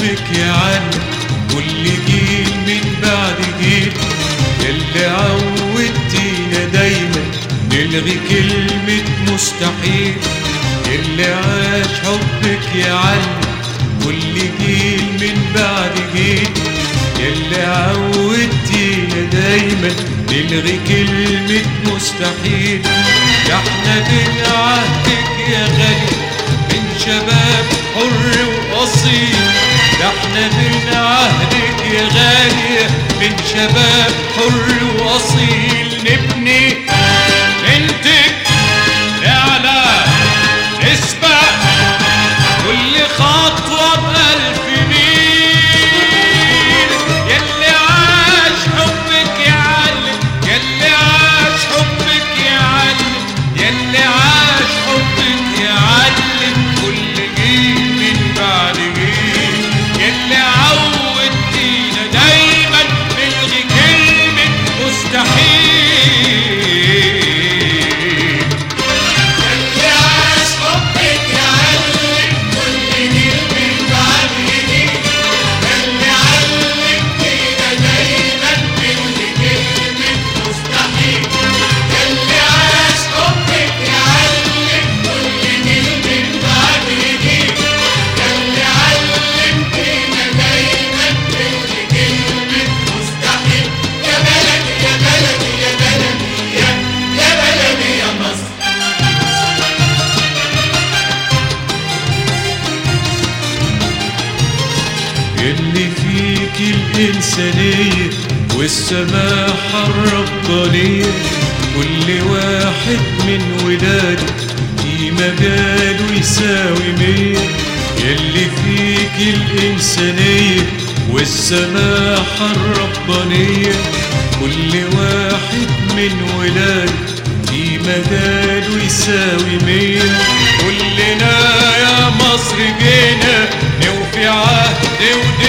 حبك يعلم كل جيل من بعد جيل يلي عودتينا دايما نلغي كلمة مستحيل يلي عاش حبك يعلم كل جيل من بعد جيل يلي عودتينا دايما نلغي كلمة مستحيل يا احنا من عهدك يا غالي من شباب حر وأصيل ده احنا من عهدك يا غالي من شباب حر وأصيل نبني بنتك نعلى نسبق كل خطوة بألف ميل يلي عاش حبك يعلم يلي عاش حبك يعلم يلي عاش حبك يعلم كل جيل من بعد جيل يلي عودتينا دايما نلغي كلمة مستحيل يلي عاش حبك يعلم كل جيل من بعد جيل يلي علمتينا دايما نلغي كلمة مستحيل يلي عاش حبك يعلم كل جيل من بعد جيل يلي علمتينا دايما نلغي كلمة مستحيل يا بلدي يا بلدي يا بلدي يا يا بلدي يا مصر اللي فيك الإنسانية والسماحة الربانية كل واحد من ولادك في مجاله يساوي مية يلي فيك الإنسانية والسماحة الربانية كل واحد من ولادك في مجاله يساوي مية كلنا يا مصر جينا نوفي عهد ودين